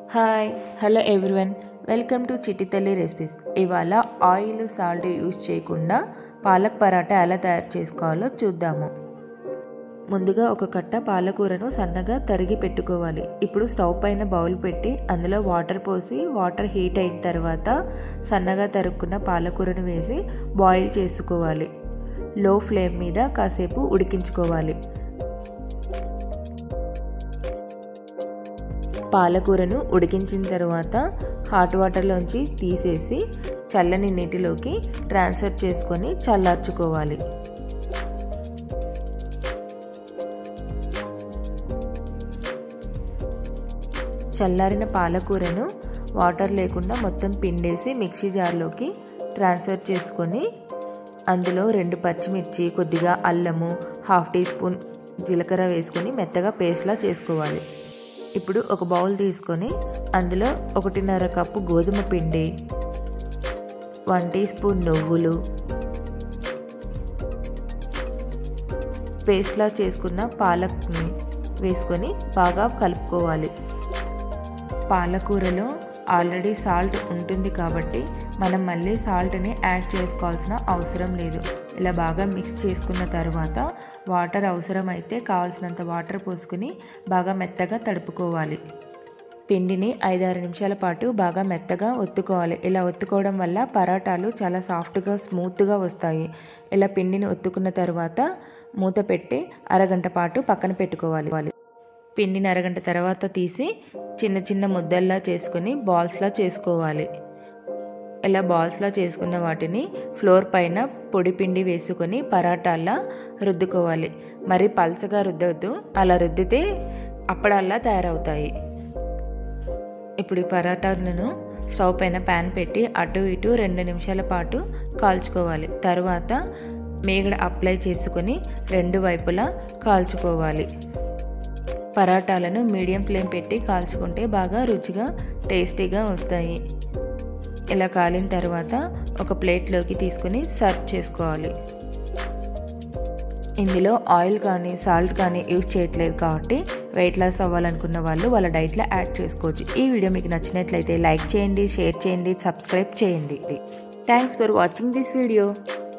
hi hello everyone welcome to Chittitalli recipes ఇవాళ oil salt use చేయకుండా పాలక్ పరాటా ఎలా తయారు చేసుకోవాలో చూద్దాము ముందుగా ఒక కట్ట పాలకూరను సన్నగా తరిగి పెట్టుకోవాలి ఇప్పుడు స్టవ్ పైన బౌల్ పెట్టి అందులో వాటర్ పోసి వాటర్ హీట్ అయిన తర్వాత సన్నగా తరుక్కున్న పాలకూరను వేసి బాయిల్ చేసుకోవాలి లో ఫ్లేమ్ మీద కాసేపు ఉడికించుకోవాలి పాలకూరను ఉడికించిన తర్వాత హాట్ వాటర్లోంచి తీసేసి చల్లని నీటిలోకి ట్రాన్స్ఫర్ చేసుకొని చల్లార్చుకోవాలి చల్లారిన పాలకూరను వాటర్ లేకుండా మొత్తం పిండేసి మిక్సీ జార్లోకి ట్రాన్స్ఫర్ చేసుకొని అందులో రెండు పచ్చిమిర్చి కొద్దిగా అల్లము హాఫ్ టీ స్పూన్ జీలకర్ర వేసుకొని మెత్తగా పేస్ట్లా చేసుకోవాలి ఇప్పుడు ఒక బౌల్ తీసుకొని అందులో ఒకటిన్నర కప్పు గోధుమ పిండి వన్ టీ స్పూన్ నువ్వులు పేస్ట్లా చేసుకున్న పాలక్ని వేసుకొని బాగా కలుపుకోవాలి పాలకూరలో ఆల్రెడీ సాల్ట్ ఉంటుంది కాబట్టి మనం మళ్ళీ సాల్ట్ని యాడ్ చేసుకోవాల్సిన అవసరం లేదు ఇలా బాగా మిక్స్ చేసుకున్న తర్వాత వాటర్ అవసరమైతే కావాల్సినంత వాటర్ పోసుకుని బాగా మెత్తగా తడుపుకోవాలి పిండిని ఐదారు నిమిషాల పాటు బాగా మెత్తగా ఒత్తుకోవాలి ఇలా ఒత్తుకోవడం వల్ల పరాటాలు చాలా సాఫ్ట్గా స్మూత్గా వస్తాయి ఇలా పిండిని ఒత్తుకున్న తర్వాత మూత పెట్టి అరగంట పాటు పక్కన పెట్టుకోవాలి పిండిని అరగంట తర్వాత తీసి చిన్న చిన్న ముద్దల్లా చేసుకుని బాల్స్లా చేసుకోవాలి ఇలా బాల్స్లా చేసుకున్న వాటిని ఫ్లోర్ పైన పొడి పిండి వేసుకొని పరాటాల్లా రుద్దుకోవాలి మరి పల్చగా రుద్దొద్దు అలా రుద్దితే అప్పడాల్లా తయారవుతాయి ఇప్పుడు ఈ పరాటాలను స్టవ్ పైన ప్యాన్ పెట్టి అటు ఇటు రెండు నిమిషాల పాటు కాల్చుకోవాలి తర్వాత మేగడ అప్లై చేసుకొని రెండు వైపులా కాల్చుకోవాలి పరాటాలను మీడియం ఫ్లేమ్ పెట్టి కాల్చుకుంటే బాగా రుచిగా టేస్టీగా వస్తాయి ఇలా కాలిన తర్వాత ఒక ప్లేట్లోకి తీసుకుని సర్వ్ చేసుకోవాలి ఇందులో ఆయిల్ కానీ సాల్ట్ కానీ యూజ్ చేయట్లేదు కాబట్టి వెయిట్ లాస్ అవ్వాలనుకున్న వాళ్ళు వాళ్ళ డైట్లో యాడ్ చేసుకోవచ్చు ఈ వీడియో మీకు నచ్చినట్లయితే లైక్ చేయండి షేర్ చేయండి సబ్స్క్రైబ్ చేయండి thanks for watching this video